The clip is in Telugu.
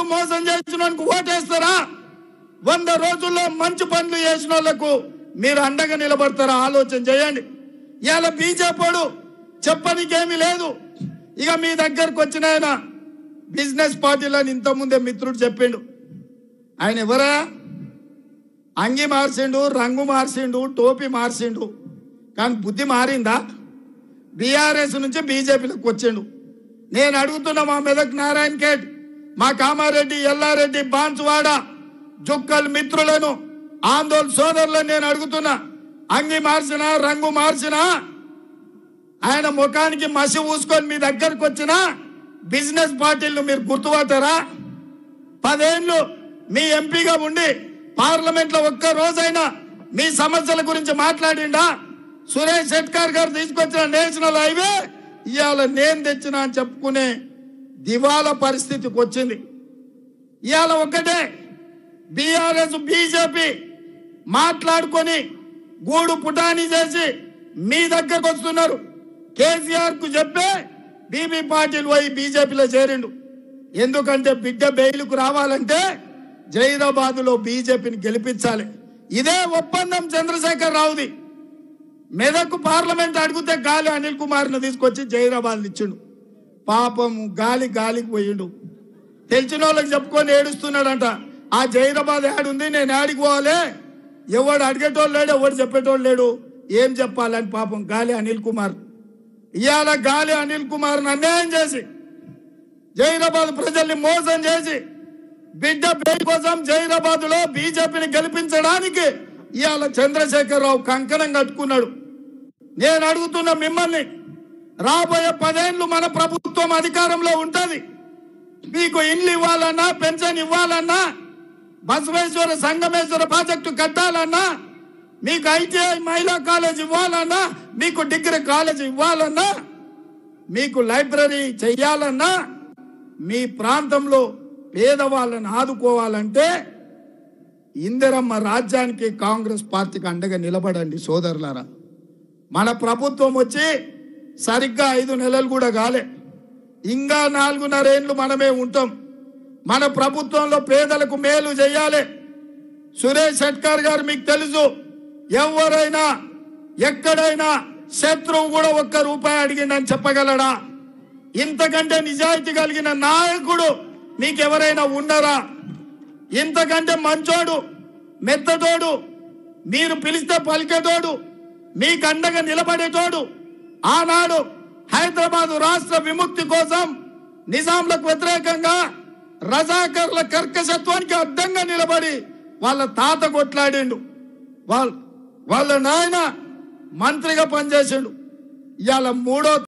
మోసం చేసిన వానికి ఓటేస్తారా వంద రోజుల్లో మంచి పనులు చేసిన వాళ్ళకు మీరు అండగా నిలబడతారా ఆలోచన చేయండి ఇవాళ బీజేపీడు చెప్పనికేమీ లేదు ఇక మీ దగ్గరకు వచ్చిన ఆయన బిజినెస్ పార్టీలో ఇంతకుముందే మిత్రుడు చెప్పిండు ఆయన ఎవరా అంగి మార్చిండు రంగు మార్చిండు టోపీ మార్చిండు కానీ బుద్ధి మారిందా బీఆర్ఎస్ నుంచి బీజేపీలోకి వచ్చిండు నేను అడుగుతున్నా మా మెదక్ నారాయణ ఖేడ్ మా కామారెడ్డి ఎల్లారెడ్డి బాన్సువాడ జుక్కల్ మిత్రులను ఆందోళన సోదరులను నేను అడుగుతున్నా అంగి మార్చినా రంగు మార్చినా ఆయన ముఖానికి మసి ఊసుకొని మీ దగ్గరకు వచ్చిన బిజినెస్ పార్టీలను మీరు గుర్తుపడతారా పదేళ్ళు మీ ఎంపీగా ఉండి పార్లమెంట్ లో ఒక్క రోజైనా మీ సమస్యల గురించి మాట్లాడిండా సురేష్ షెట్కర్ గారు తీసుకొచ్చిన నేషనల్ హైవే ఇవాళ నేను తెచ్చిన అని చెప్పుకునే దివాలా పరిస్థితికి వచ్చింది ఇవాళ ఒక్కటే బీఆర్ఎస్ బీజేపీ మాట్లాడుకొని గూడు పుటాని చేసి మీ దగ్గరకు వస్తున్నారు కేసీఆర్ కు చెప్పే బీబీ పాటిల్ పోయి బీజేపీలో చేరిండు ఎందుకంటే బిడ్డ బెయిల్కు రావాలంటే జైరాబాద్ లో బీజేపీని గెలిపించాలి ఇదే ఒప్పందం చంద్రశేఖర్ రావుది మెదక్ పార్లమెంట్ అడిగితే గాలి అనిల్ కుమార్ ను తీసుకొచ్చి జైరాబాద్ ఇచ్చిండు పాపం గాలి గాలికి పోయిండు తెలిసిన వాళ్ళకి చెప్పుకొని ఏడుస్తున్నాడంట ఆ జైరాబాద్ ఏడుంది నేను ఏడికి పోవాలి ఎవడు అడిగేటోళ్ళు లేడు ఎవడు చెప్పేటోళ్ళు లేడు ఏం చెప్పాలని పాపం గాలి అనిల్ కుమార్ ఇవాళ గాలి అనిల్ కుమార్ అన్యాయం చేసి జైరాబాద్ ప్రజల్ని మోసం చేసి బిడ్డ బెయిల్ కోసం జైరాబాద్ లో బీజేపీని గెలిపించడానికి ఇవాళ చంద్రశేఖరరావు కంకణం కట్టుకున్నాడు నేను అడుగుతున్న మిమ్మల్ని రాబోయే పదేళ్ళు మన ప్రభుత్వం అధికారంలో ఉంటది మీకు ఇల్లు ఇవ్వాలన్నా పెన్షన్ ఇవ్వాలన్నా బసవేశ్వర సంగమేశ్వర ప్రాజెక్టు కట్టాలన్నా మీకు ఐటీఐ మహిళా కాలేజ్ ఇవ్వాలన్నా మీకు డిగ్రీ కాలేజ్ ఇవ్వాలన్నా మీకు లైబ్రరీ చెయ్యాలన్నా మీ ప్రాంతంలో పేదవాళ్ళని ఆదుకోవాలంటే ఇందిరమ్మ రాజ్యానికి కాంగ్రెస్ పార్టీకి అండగా నిలబడండి సోదరులారా మన ప్రభుత్వం వచ్చి సరిగ్గా ఐదు నెలలు కూడా కాలే ఇంకా నాలుగున్నరేండ్లు మనమే ఉంటాం మన ప్రభుత్వంలో పేదలకు మేలు చేయాలి సురేష్ షెట్కర్ గారు మీకు తెలుసు ఎవరైనా ఎక్కడైనా శత్రువు కూడా ఒక్క రూపాయి అడిగిండని చెప్పగలడా ఇంతకంటే నిజాయితీ కలిగిన నాయకుడు మీకెవరైనా ఉన్నారా ఇంతకంటే మంచోడు మెత్తటోడు మీరు పిలిస్తే పలికేటోడు మీకు అండగా నిలబడేటోడు ఆనాడు హైదరాబాద్ రాష్ట్ర విముక్తి కోసం నిజాంలకు వ్యతిరేకంగా రజాకర్ల కర్కశత్వానికి అడ్డంగా నిలబడి వాళ్ళ తాత కొట్లాడిండు వాళ్ళ వాళ్ళ నాయన మంత్రిగా పనిచేసిండు ఇవాళ మూడో